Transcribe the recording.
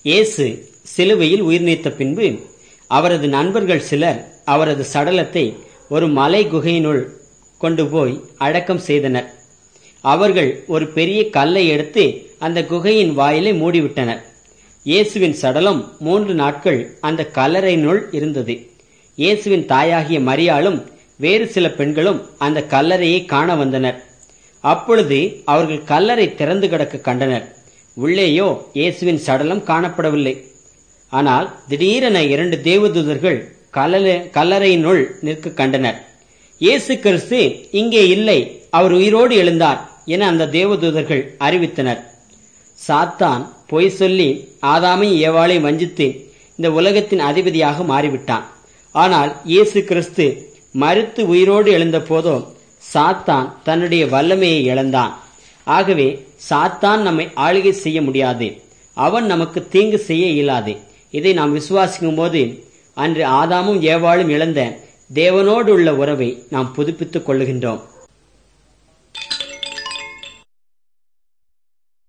இயேசு சிலுவையில் உயிர் நீத்த பின்பு அவரது நண்பர்கள் சிலர் அவரது சடலத்தை ஒரு மலை குகையினுள் கொண்டு போய் அடக்கம் செய்தனர் அவர்கள் ஒரு பெரிய கல்லை எடுத்து அந்த குகையின் வாயிலை மூடிவிட்டனர் இயேசுவின் சடலம் மூன்று நாட்கள் அந்த கல்லறையினுள் இருந்தது இயேசுவின் தாயாகிய மரியாளும் வேறு சில பெண்களும் அந்த கல்லறையை காண வந்தனர் அப்பொழுது அவர்கள் கல்லறை திறந்து கிடக்க கண்டனர் உள்ளேயோ இயேசுவின் சடலம் காணப்படவில்லை ஆனால் திடீரென இரண்டு தேவதூதர்கள் கல்லறை கல்லறையினுள் நிற்க கண்டனர் இயேசு கிறிஸ்து இங்கே இல்லை அவர் உயிரோடு எழுந்தார் என அந்த தேவதூதர்கள் அறிவித்தனர் சாத்தான் பொய் சொல்லி ஆதாமை ஏவாளை வஞ்சித்து இந்த உலகத்தின் அதிபதியாக மாறிவிட்டான் ஆனால் இயேசு கிறிஸ்து மறுத்து உயிரோடு எழுந்த போதோ சாத்தான் தன்னுடைய வல்லமையை இழந்தான் ஆகவே சாத்தான் நம்மை ஆளுகை செய்ய முடியாது அவன் நமக்கு தீங்கு செய்ய இயலாது இதை நாம் விசுவாசிக்கும் போது அன்று ஆதாமும் ஏவாளும் இழந்த தேவனோடு உள்ள உறவை நாம் புதுப்பித்துக் கொள்ளுகின்றோம்